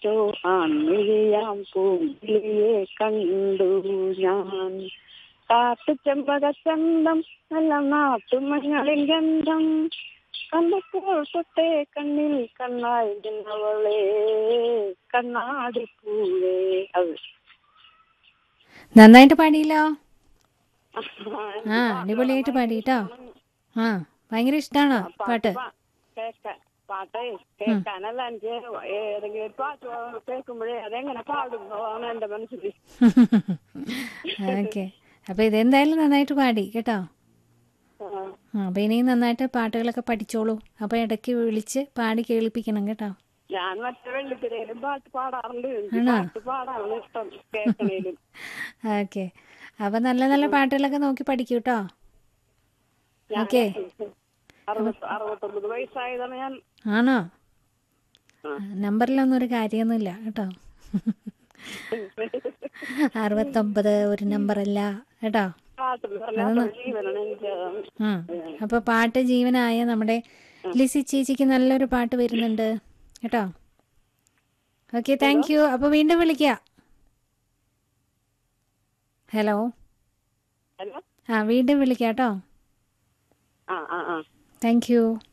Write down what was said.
മറ്റോ ആൺമിഴിയാം പൂങ്കിളിയെ കണ്ടു ഞാൻ കാട്ടു ചെമ്പകച്ചന്തം നല്ല നാട്ടുമഞ്ഞളിൻ ഗന്ധം കണ്ടപ്പോൾ തൊട്ടേ കണ്ണിൽ കണ്ണായി നിന്നവളെ കണ്ണാടി പൂവേ അത് നന്നായിട്ട് പാടിയില്ലോ ആ അടിപൊളിയായിട്ട് പാടിട്ടോ ആ ഭയങ്കര ഇഷ്ടമാണോ പാട്ട് പാ- കേക്ക- പാട്ടേ കേൾക്കാനല്ല എനിക്ക് ഏതെങ്കിലും ഒരു പാട്ട് കേൾക്കുമ്പോഴേ അതെങ്ങനെ പാടുന്നു ആണ് എന്റെ മനസ്സിൽ ഓക്കെ അപ്പോൾ ഇതെന്തായാലും നന്നായിട്ട് പാടി കേട്ടോ ആ. ആ അപ്പോൾ ഇനിയും നന്നായിട്ട് പാട്ടുകളൊക്കെ പഠിച്ചോളൂ അപ്പോൾ ഇടയ്ക്ക് വിളിച്ച് പാടി കേൾപ്പിക്കണം കേട്ടോ ഞാൻ മറ്റേ വെള്ളിത്തിരയിലും പാട്ട് പാടാറുണ്ട് എനിക്ക് ആണോ? പാട്ട് പാടാറാണ് ഇഷ്ടം കേൾക്കണേലും ഓക്കെ അപ്പോൾ നല്ല നല്ല പാട്ടുകളൊക്കെ നോക്കി പഠിക്കൂ കേട്ടോ ഞാൻ ഓക്കെ അറുപത്തി അറുപത്തൊമ്പത് വയസ്സായതാണ് ഞാൻ ആണോ ആ. നമ്പറിലൊന്നും ഒരു കാര്യമൊന്നുമില്ല കേട്ടോ അറുപത്തൊമ്പത് ഒരു നമ്പറല്ല കേട്ടോ പാട്ട് എന്ന് പറഞ്ഞാൽ അതൊരു ജീവനാണ് എനിക്ക് ഉം. അപ്പോൾ പാട്ട് ജീവനായ നമ്മുടെ ലിസി ചേച്ചിക്ക് നല്ലൊരു പാട്ട് വരുന്നുണ്ട് കേട്ടോ ഓക്കെ താങ്ക് യു അപ്പോൾ വീണ്ടും വിളിക്കുക ഹലോ ഹലോ ആ വീണ്ടും വിളിക്കാം കേട്ടോ ആ ആ ആ താങ്ക് യു